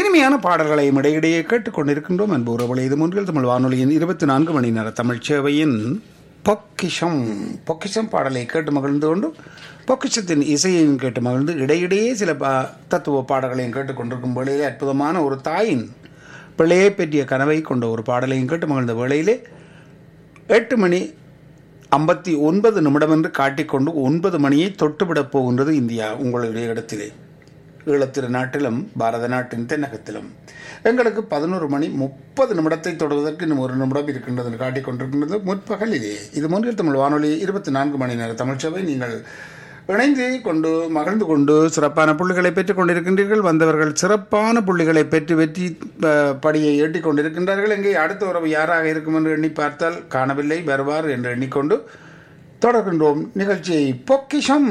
இனிமையான பாடல்களையும் இடையிடையே கேட்டுக்கொண்டிருக்கின்றோம் அன்பு உறவுகளை இது மூன்றில் தமிழ் வானொலியின் இருபத்தி நான்கு மணி நேர தமிழ் சேவையின் பொக்கிஷம் பொக்கிஷம் பாடலை கேட்டு மகிழ்ந்து கொண்டு பொக்கிஷத்தின் இசையையும் கேட்டு மகிழ்ந்து இடையிடையே சில பா தத்துவ பாடல்களையும் கேட்டுக்கொண்டிருக்கும் வேளையிலே அற்புதமான ஒரு தாயின் பிள்ளையை பற்றிய கனவை கொண்ட ஒரு பாடலையும் கேட்டு மகிழ்ந்த வேளையிலே எட்டு மணி ஐம்பத்தி ஒன்பது நிமிடம் என்று காட்டிக்கொண்டு ஒன்பது மணியை தொட்டுவிடப் போகின்றது இந்தியா உங்களுடைய இடத்திலே ஈழத்திரு நாட்டிலும் பாரத நாட்டின் தென்னகத்திலும் எங்களுக்கு பதினோரு மணி முப்பது நிமிடத்தை தொடுவதற்கு இன்னும் ஒரு நிமிடம் இருக்கின்றது என்று காட்டிக் கொண்டிருக்கின்றது முற்பகலிலே இது மூன்றில் தமிழ் வானொலி இருபத்தி நான்கு மணி நேர தமிழ்ச்சபை நீங்கள் இணைந்து கொண்டு மகிழ்ந்து கொண்டு சிறப்பான புள்ளிகளை பெற்றுக் கொண்டிருக்கின்றீர்கள் வந்தவர்கள் சிறப்பான புள்ளிகளை பெற்று வெற்றி அஹ், படியை ஏற்றிக் கொண்டிருக்கின்றார்கள் எங்கே அடுத்த உறவு யாராக இருக்கும் என்று எண்ணி பார்த்தால் காணவில்லை வருவார் என்று எண்ணிக்கொண்டு தொடர்கின்றோம் நிகழ்ச்சியை பொக்கிஷம்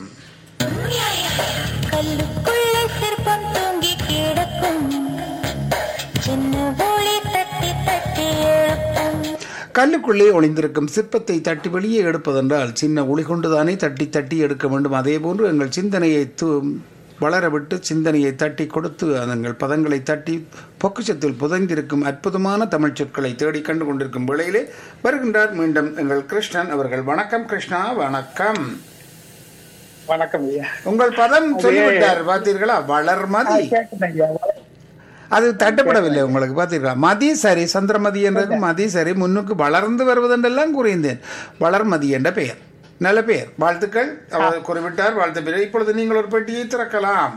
கல்லுக்குள்ளே சிற்பம் தூங்கி கிடக்கும் சின்ன ஒளி தட்டி தட்டி எழுப்பும் கல்லுக்குள்ளே ஒளிந்திருக்கும் சிற்பத்தை தட்டி வெளியே எடுப்பதென்றால் சின்ன ஒளி கொண்டுதானே தட்டி தட்டி எடுக்க வேண்டும் அதே போன்று எங்கள் சிந்தனையை து வளர விட்டு சிந்தனையை தட்டி கொடுத்து எங்கள் பதங்களை தட்டி பொக்கிஷத்தில் புதைந்திருக்கும் அற்புதமான தமிழ் சொற்களை தேடி கண்டு கொண்டிருக்கும் வேளையிலே வருகின்றார் மீண்டும் எங்கள் கிருஷ்ணன் அவர்கள் வணக்கம் கிருஷ்ணா வணக்கம் வணக்கம் ஐயா உங்கள் பதம் சொல்லிவிட்டார் பார்த்தீர்களா வளர்மதி கேட்குறேன் ஐயா அது தட்டுப்படவில்லை உங்களுக்கு பார்த்தீர்களா மதி சரி சந்திரமதி என்றது மதி சரி முன்னுக்கு வளர்ந்து வருவதென்றெல்லாம் கூறியிருந்தேன் வளர்மதி என்ற பெயர் நல்ல பெயர் வாழ்த்துக்கள் அவர் குறிப்பிட்டார் வாழ்த்து பெயர் இப்பொழுது நீங்கள் ஒரு பெட்டியை திறக்கலாம்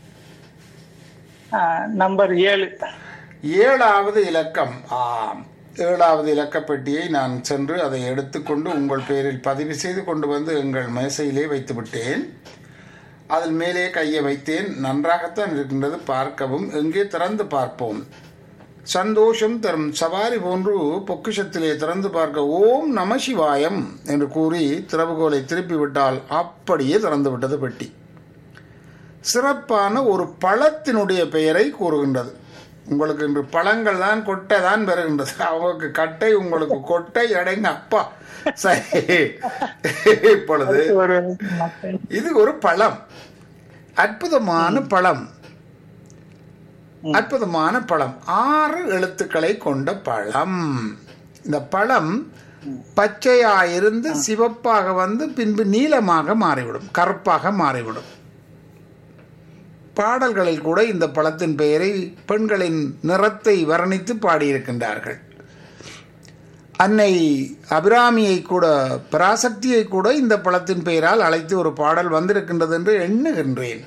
ஆ, நம்பர் ஏழு ஏழாவது இலக்கம் ஆம் ஏழாவது இலக்க பெட்டியை நான் சென்று அதை எடுத்துக்கொண்டு உங்கள் பெயரில் பதிவு செய்து கொண்டு வந்து எங்கள் மேசையிலே வைத்து விட்டேன் அதில் மேலே கையை வைத்தேன் நன்றாகத்தான் இருக்கின்றது பார்க்கவும் எங்கே திறந்து பார்ப்போம் சந்தோஷம் தரும் சவாரி போன்று பொக்கிஷத்திலே திறந்து பார்க்க ஓம் நம சிவாயம் என்று கூறி திறவுகோலை திருப்பி விட்டால் அப்படியே திறந்து விட்டது பெட்டி சிறப்பான ஒரு பழத்தினுடைய பெயரை கூறுகின்றது உங்களுக்கு இன்று பழங்கள் தான் கொட்டை தான் பெறுகின்றது அவங்களுக்கு கட்டை உங்களுக்கு கொட்டை அடைங்க அப்பா சரி இப்பொழுது ஒரு இது ஒரு பழம் அற்புதமான பழம் அற்புதமான பழம் ஆறு எழுத்துக்களை கொண்ட பழம் இந்த பழம் பச்சையாயிருந்து சிவப்பாக வந்து பின்பு நீலமாக மாறிவிடும் கருப்பாக மாறிவிடும் பாடல்களில் கூட இந்த பழத்தின் பெயரை பெண்களின் நிறத்தை வர்ணித்து பாடியிருக்கின்றார்கள் அன்னை அபிராமியை கூட பராசக்தியை கூட இந்த பழத்தின் பெயரால் அழைத்து ஒரு பாடல் வந்திருக்கின்றது என்று எண்ணுகின்றேன்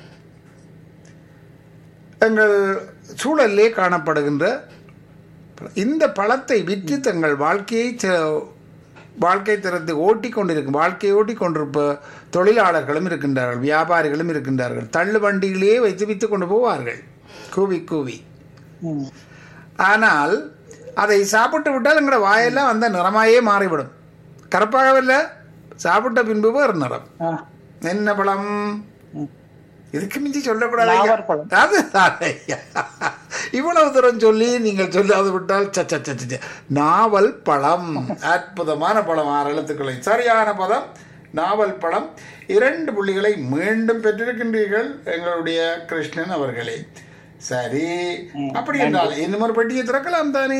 எங்கள் சூழலிலே காணப்படுகின்ற இந்த பழத்தை விற்று தங்கள் வாழ்க்கையை த- வாழ்க்கை தரத்தை ஓட்டி கொண்டிருக்கும் வாழ்க்கையை ஓட்டி கொண்டிருப்ப தொழிலாளர்களும் இருக்கின்றார்கள் வியாபாரிகளும் இருக்கின்றார்கள் தள்ளு வண்டியிலேயே வைத்து வித்து கொண்டு போவார்கள் கூவி கூவி ம். ஆனால் அதை சாப்பிட்டு விட்டால் எங்களோட வாயெல்லாம் அந்த நிறமாயே மாறிவிடும் கருப்பாகவில்லை சாப்பிட்ட பின்பு வேறு நிறம் ஆ, என்ன பழம் இதுக்கு மிஞ்சி சொல்லக்கூடாது ஐயா. நாவற்பழம். அதுதான் ஐயா. இவ்வளவு தூரம் சொல்லி நீங்கள் சொல்லாது விட்டால் ச, ச, ச, ச, ச. நாவல் பழம் அற்புதமான பழம் ஆறு எழுத்துக்களை சரியான பதம் நாவல் பழம் இரண்டு புள்ளிகளை மீண்டும் பெற்றிருக்கின்றீர்கள் எங்களுடைய கிருஷ்ணன் அவர்களே சரி அப்படி என்றால் இன்னும் ஒரு பெட்டியை திறக்கலாம் தானே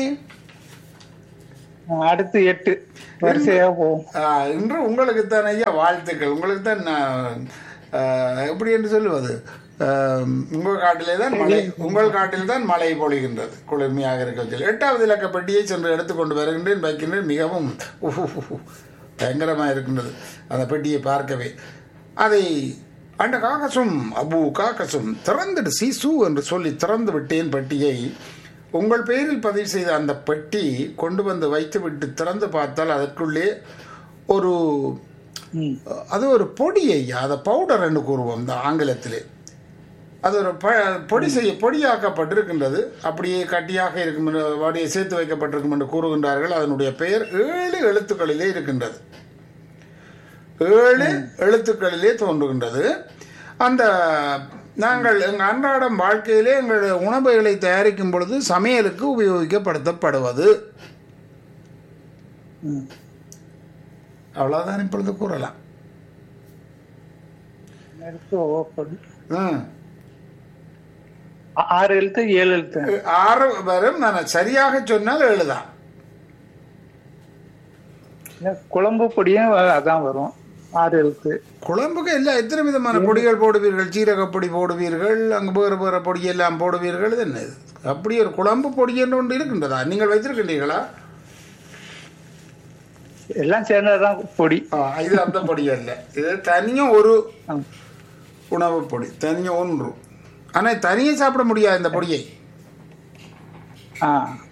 அடுத்து எட்டு வரிசையா போவோம் ஆ, இன்று உங்களுக்கு தான் ஐயா வாழ்த்துக்கள் உங்களுக்கு தான் நான், ஆ, எப்படி என்று சொல்லுவது ஆ, உங்கள் காட்டிலே தான் மழை உங்கள் காட்டில் தான் மழை பொழிகின்றது குளிர்மையாக இருக்கிறது எட்டாவது இலக்க பெட்டியை சென்று எடுத்துக்கொண்டு வருகின்றேன் வைக்கின்றேன் மிகவும் உஹுஹுஹு, பயங்கரமாக இருக்கின்றது அந்த பெட்டியை பார்க்கவே அதை அந்த காக்கசும் அபு காக்கசும் திறந்துடு சீசு என்று சொல்லி திறந்து விட்டேன் பெட்டியை உங்கள் பெயரில் பதிவு செய்த அந்த பெட்டி கொண்டு வந்து வைத்துவிட்டு திறந்து பார்த்தால் அதற்குள்ளே ஒரு ம். அது ஒரு பொடி ஐயா அதை பவுடர் என்று கூறுவோம் இந்த ஆங்கிலத்திலே அது ஒரு ப பொடி செய்ய பொடியாக்கப்பட்டிருக்கின்றது அப்படியே கட்டியாக இருக்கும் என்று வாடியை சேர்த்து வைக்கப்பட்டிருக்கும் என்று கூறுகின்றார்கள் அதனுடைய பெயர் ஏழு எழுத்துக்களிலே இருக்கின்றது ஏழு எழுத்துக்களிலே தோன்றுகின்றது அந்த நாங்கள் எங்கள் அன்றாடம் வாழ்க்கையிலே எங்களுடைய உணவுகளை தயாரிக்கும் பொழுது சமையலுக்கு உபயோகிக்கப்படுத்தப்படுவது ம். அவ்வளவுதான் இப்பொழுது கூறலாம் அடுத்து ஓப்பன் ம் ஆ- ஆறு எழுத்து ஏழு எழுத்து ஆறு வரும் நான் சரியாக சொன்னால் எழுதான் இல்ல, குழம்பு பொடியும் வ- அதான் வரும் ஆறு எழுத்து குழம்புக்கு எல்லாம் எத்தனை விதமான பொடிகள் போடுவீர்கள் சீரக பொடி போடுவீர்கள் அங்கே வேறு வேறு பொடி எல்லாம் போடுவீர்கள் இது என்ன இது? அப்படி ஒரு குழம்பு பொடி என்று ஒன்று இருக்கின்றதா நீங்கள் வைத்திருக்கின்றீர்களா எல்லாம் சேர்ந்ததுதான் பொடி ஆ, இது அந்த பொடி அல்ல இது தனியும் ஒரு ஆ. உணவு பொடி தனியும் ஒன்று ஆனால் தனியே சாப்பிட முடியாது இந்த பொடியை ஆ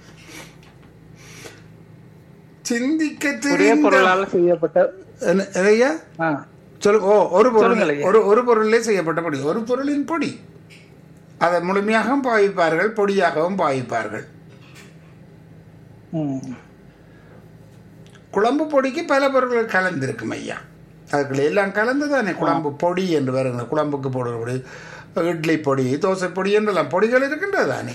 சிந்திக்க ஒரே தெரிந்த பொருளால செய்யப்பட்ட என்ன- ஐயா ஆ சொல்லு ஓ ஒரு பொருள் சொல்லுங்கள் ஐயா. ஒரு ஒரு பொருளிலே செய்யப்பட்ட பொடி ஒரு பொருளின் பொடி அதை முழுமையாகவும் பாவிப்பார்கள் பொடியாகவும் பாவிப்பார்கள் ம் குழம்பு பொடிக்கு பல பொருட்கள் கலந்திருக்கும் ஐயா அதுக்குள்ள எல்லாம் கலந்து தானே குழம்பு பொடி என்று வருங்க குழம்புக்கு போடுற பொடி இட்லி பொடி தோசை பொடி என்றெல்லாம் பொடிகள் இருக்கின்றது தானே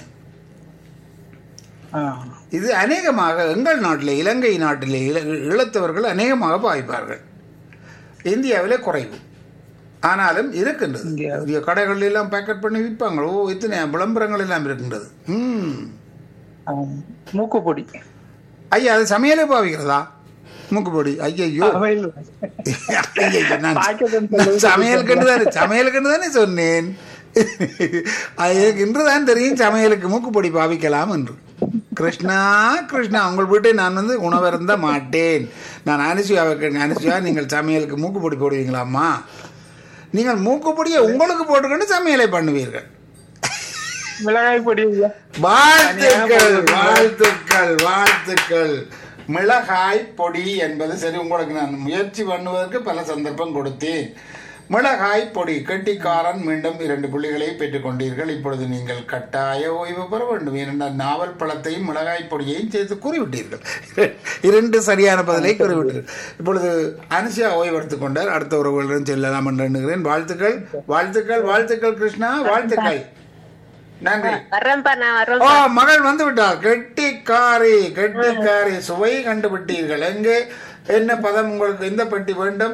ஆ இது அநேகமாக எங்கள் நாட்டில் இலங்கை நாட்டிலே இள இழத்தவர்கள் அநேகமாக பாவிப்பார்கள் இந்தியாவிலே குறைவு ஆனாலும் இருக்கின்றது இங்கே. இங்கே கடைகள் எல்லாம் பேக்கெட் பண்ணி விற்பாங்க ஓ இத்தனை விளம்பரங்கள் எல்லாம் இருக்கின்றது ம் ஆ. மூக்கு பொடி ஐயா அது சமையலே பாவிக்கிறதா மூக்குப்பொடி ஐயையோ சமையல் ஐயையோ, நான் பாக்கெட் நான் சமையலுக்குன்னு தானே சமையலுக்குன்னு தானே சொன்னேன் அது எனக்கு இன்றுதான் தெரியும் சமையலுக்கு மூக்குப்பொடி பாவிக்கலாம் என்று கிருஷ்ணா கிருஷ்ணா உங்கள் வீட்டை நான் வந்து உணவருந்த மாட்டேன் நான் அனுசுயாவை கேட்க அனுசுயா நீங்கள் சமையலுக்கு மூக்குப்பொடி போடுவீங்களாம்மா நீங்கள் மூக்குப்பொடியை உங்களுக்கு போட்டுக்கொண்டு சமையலை பண்ணுவீர்கள் மிளகாய் பொடி ஐயா வாழ்த்துக்கள் வாழ்த்துக்கள் வாழ்த்துக்கள் மிளகாய் பொடி என்பது சரி உங்களுக்கு நான் முயற்சி பண்ணுவதற்கு பல சந்தர்ப்பம் கொடுத்தேன் மிளகாய் பொடி கெட்டிக்காரன் மீண்டும் இரண்டு புள்ளிகளை பெற்றுக்கொண்டீர்கள் இப்பொழுது நீங்கள் கட்டாய ஓய்வு பெற வேண்டும் ஏனென்றால் நாவல் பழத்தையும் மிளகாய் பொடியையும் சேர்த்து கூறிவிட்டீர்கள் இரண்டு சரியான பதிலை கூறிவிட்டீர்கள் இப்பொழுது அனுசியா ஓய்வு எடுத்துக் கொண்டார் அடுத்த உறவுகளிடம் செல்லலாம் என்று எண்ணுகிறேன் வாழ்த்துக்கள் வாழ்த்துக்கள் வாழ்த்துக்கள் கிருஷ்ணா வாழ்த்துக்கள் நன்றி வர்றேன்ப்பா நான் வர்றேன் ஓ மகள் வந்து விட்டார் கெட்டிக்காரி கெட்டிக்காரி சுவை கண்டுபிட்டீர்கள் எங்கே என்ன பதம் உங்களுக்கு எந்த பெட்டி வேண்டும்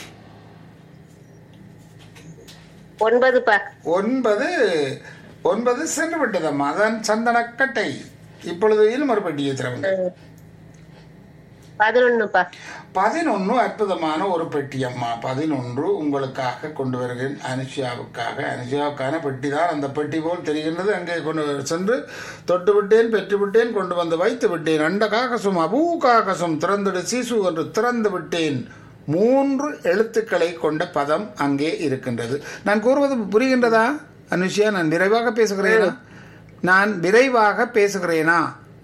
ஒன்பதுப்பா ஒன்பது ஒன்பது சென்று விட்டதம்மா அதான் சந்தனக்கட்டை இப்பொழுது இன்னும் ஒரு பெட்டியை திறவுங்க பதினொன்னுப்பா பதினொன்று அற்புதமான ஒரு பெட்டி அம்மா பதினொன்று உங்களுக்காக கொண்டு வருகிறேன் அனுஷியாவுக்காக அனுஷியாவுக்கான பெட்டி தான் அந்த பெட்டி போல் தெரிகின்றது அங்கே கொண்டு வர- சென்று தொட்டு விட்டேன் பெற்று விட்டேன் கொண்டு வந்து வைத்து விட்டேன் அண்ட காகசும் அபூ காகசும் திறந்துடு சீசு என்று திறந்து விட்டேன் மூன்று எழுத்துக்களை கொண்ட பதம் அங்கே இருக்கின்றது நான் கூறுவது புரிகின்றதா அனுஷியா நான் விரைவாக பேசுகிறேனா நான் விரைவாக பேசுகிறேனா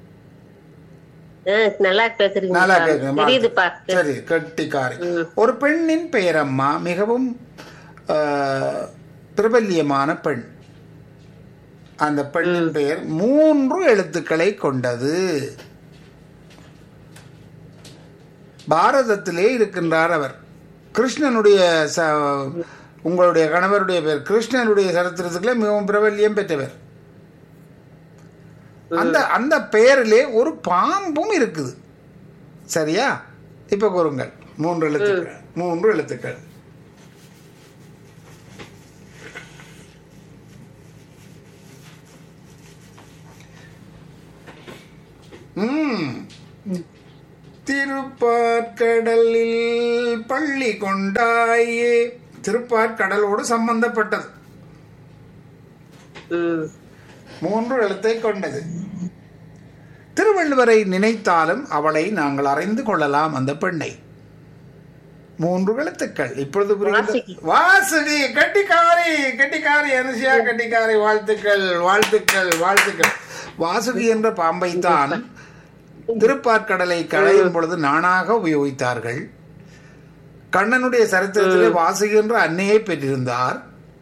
ஆ, நல்லா பேசுறீங்க நல்லா கேக்குது. தெரியுதுப்பா சரி கெட்டிக்காரி ஒரு பெண்ணின் பெயரம்மா மிகவும் ஆஹ், பிரபல்யமான பெண் அந்த பெண்ணின் பெயர் மூன்று எழுத்துக்களை கொண்டது பாரதத்திலே இருக்கின்றார் அவர் கிருஷ்ணனுடைய ச- உங்களுடைய கணவருடைய பேர் கிருஷ்ணனுடைய சரித்திரத்துக்குள்ள மிகவும் பிரபல்யம் பெற்றவர் அந்த அந்த பெயரிலே ஒரு பாம்பும் இருக்குது சரியா இப்ப கூறுங்கள் மூன்று எழுத்துக்கள் மூன்று எழுத்துக்கள் ம் திருப்பாற்கடலில் பள்ளி கொண்டாயே திருப்பாற்கடலோடு சம்பந்தப்பட்டது ம் மூன்று எழுத்தை கொண்டது திருவள்ளுவரை நினைத்தாலும் அவளை நாங்கள் அறிந்து கொள்ளலாம் அந்த பெண்ணை மூன்று எழுத்துக்கள் இப்பொழுது புரிகிறது? வாசுகி. வாசுகி கட்டிக்காரி கட்டிக்காரி அனுசியா கட்டிக்காரி வாழ்த்துக்கள் வாழ்த்துக்கள் வாழ்த்துக்கள் வாசுகி என்ற பாம்பை தான் திருப்பாற்கடலை களையும் பொழுது நானாக உபயோகித்தார்கள் கண்ணனுடைய சரித்திரத்திலே வாசுகி என்ற அன்னையை பெற்றிருந்தார்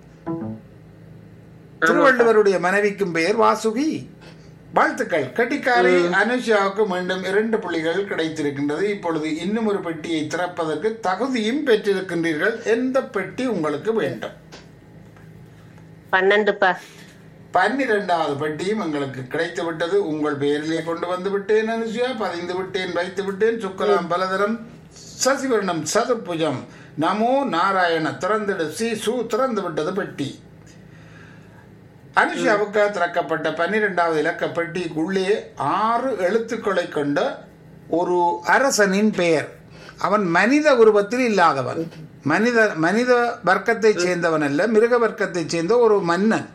திருவள்ளுவருடைய மனைவிக்கும் பெயர் வாசுகி வாழ்த்துக்கள் கட்டிக்காரி அனுஷாவுக்கு மீண்டும் இரண்டு புள்ளிகள் கிடைத்திருக்கின்றது இப்பொழுது இன்னும் ஒரு பெட்டியை திறப்பதற்கு தகுதியும் பெற்றிருக்கின்றீர்கள் எந்த பெட்டி உங்களுக்கு வேண்டும் பன்னெண்டுப்பா பன்னிரெண்டாவது பெட்டியும் எங்களுக்கு கிடைத்து விட்டது உங்கள் பெயரிலே கொண்டு வந்து விட்டேன் அனுஷியா பதிந்து விட்டேன் வைத்து விட்டேன் சுக்கலாம் பலதரம் சசிவர்ணம் சதுர்புஜம் நமோ நாராயண திறந்திடு சி சு திறந்து விட்டது பெட்டி அனுஷாவுக்காக திறக்கப்பட்ட பன்னிரெண்டாவது இலக்க பெட்டிக்குள்ளே ஆறு எழுத்துக்களை கொண்ட ஒரு அரசனின் பெயர் அவன் மனித உருவத்தில் இல்லாதவன் மனித மனித வர்க்கத்தை சேர்ந்தவன் அல்ல மிருக வர்க்கத்தை சேர்ந்த ஒரு மன்னன்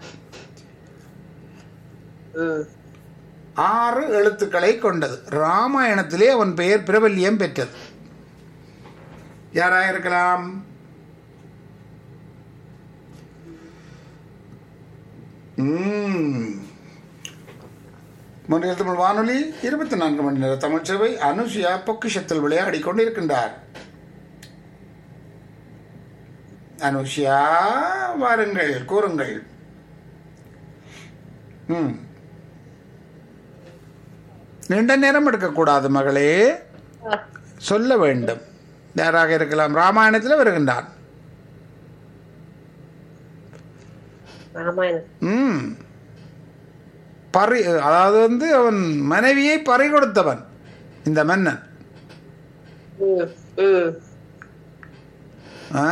ம் ஆறு எழுத்துக்களை கொண்டது ராமாயணத்திலே அவன் பெயர் பிரபல்யம் பெற்றது யாராக இருக்கலாம் ம். முன்னைய தமிழ் வானொலி இருபத்தி நான்கு மணி நேர தமிழ் சேவை அனுஷியா பொக்கிஷத்தில் விளையாடி கொண்டிருக்கின்றார் அனுஷியா வாருங்கள் கூறுங்கள் ம் நீண்ட நேரம் எடுக்கக்கூடாது மகளே சொல்ல வேண்டும் யாராக இருக்கலாம் ராமாயணத்தில் வருகின்றான் ராமாயணம் ம் பறி அதாவது வந்து அவன் மனைவியை பறி கொடுத்தவன் இந்த மன்னன் ம் ம் ஆ?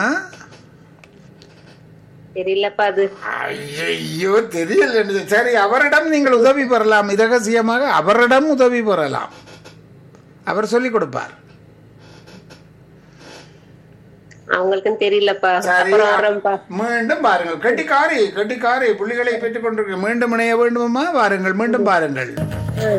தெரியலப்பா அது ஐயையோ தெரியல சரி அவரிடம் நீங்கள் உதவி பெறலாம் இரகசியமாக அவரிடம் உதவி பெறலாம் அவர் சொல்லிக் கொடுப்பார் அவங்களுக்கும் தெரியலப்பா சரி அப்புறம் வரோம்ப்பா மீண்டும் பாருங்கள் கட்டிக்காரி கட்டிக்காரி புள்ளிகளை பெற்றுக் கொண்டிருக்க மீண்டும் இணைய வேண்டுமா வாருங்கள் மீண்டும் பாருங்கள் ஆ